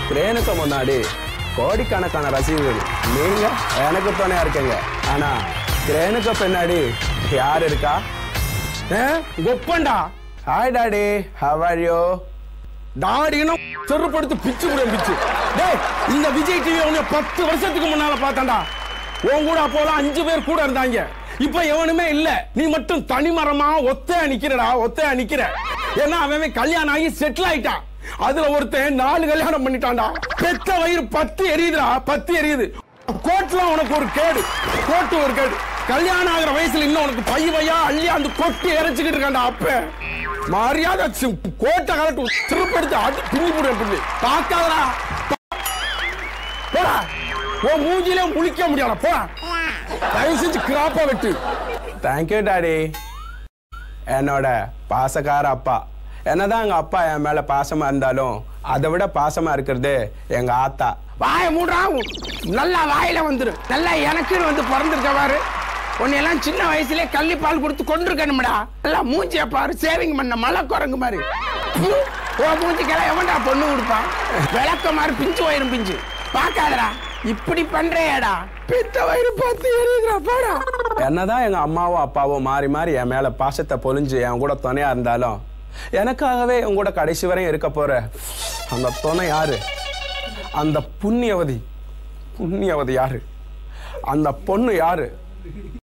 கிரேனுக்கு முன்னாடி கோடிக்கணக்கான ரசிகர்கள் நீங்க எனக்கு துணையா இருக்கீங்க ஆனா கிரேனுக்கு பின்னாடி யார் இருக்கா ஒப்பண்டா hi daddy how are you தாடினா செருப்படுத்து பிச்சு கூட பிச்சு டேய் இந்த விஜய் டிவி உன்னை பத்து வருஷத்துக்கு முன்னால பார்த்தான்டா உன் கூட அப்போலாம் அஞ்சு பேர் கூட இருந்தாங்க இப்ப எவனுமே இல்ல நீ மட்டும் தனிமரமா ஒத்தையா நிக்கிறடா ஒத்தையா நிக்கிற ஏன்னா அவன் அவன் கல்யாணம் ஆகி செட்டில் ஆயிட்டான் அதுல ஒருத்தன் நாலு கல்யாணம் பண்ணிட்டான்டா பெத்த வயிறு பத்து எரியுதுடா பத்து எரியுது கோட்ல உனக்கு ஒரு கேடு கோட்டு ஒரு கேடு கல்யாணம் ஆகிற வயசுல இன்னும் உனக்கு பை பையா அள்ளி அந்த கொட்டி இறைச்சிக்கிட்டு இருக்கான்டா அப்ப மரியாதை சி- கோட்டை கலட்டு திருப்படுத்து அடி பின்னி போடு பின்னி பார்க்காதடா போடா உன் மூஞ்சிலே முழிக்க முடியாத போடா தயவு செஞ்சு கிராப்பா வெட்டு தேங்க்யூ டாடி என்னோட பாசக்கார அப்பா என்னதான் எங்க அப்பா என் மேல பாசமா இருந்தாலும் அதை விட பாசமா இருக்கிறது எங்க ஆத்தா வாய மூடுறா நல்லா வாயில வந்துரு நல்லா எனக்குன்னு வந்து பிறந்திருக்க பாரு உன்னையெல்லாம் சின்ன வயசுலயே கள்ளி பால் கொடுத்து கொண்டிருக்கணும்டா நல்லா மூஞ்சிய பாரு சேவிங் பண்ண மலை குரங்கு மாதிரி ஹம், உன் மூஞ்சிக்கெல்லாம் எவன்டா பொண்ணு கொடுப்பான் விளக்க மாதிரி பிஞ்சு வயிறு பிஞ்சு பார்க்காதடா இப்படி பண்றேடா பித்த வயிறு பார்த்து எரியுதுடா போடா என்னதான் எங்க அம்மாவும் அப்பாவும் மாறி மாறி என் மேல பாசத்தை பொழிஞ்சு என் கூட துணையா இருந்தாலும் எனக்காகவே என் கூட கடைசி வரையும் இருக்க போற அந்த துணை யாரு அந்த புண்ணியவதி புண்ணியவதி யாரு அந்த பொண்ணு யாரு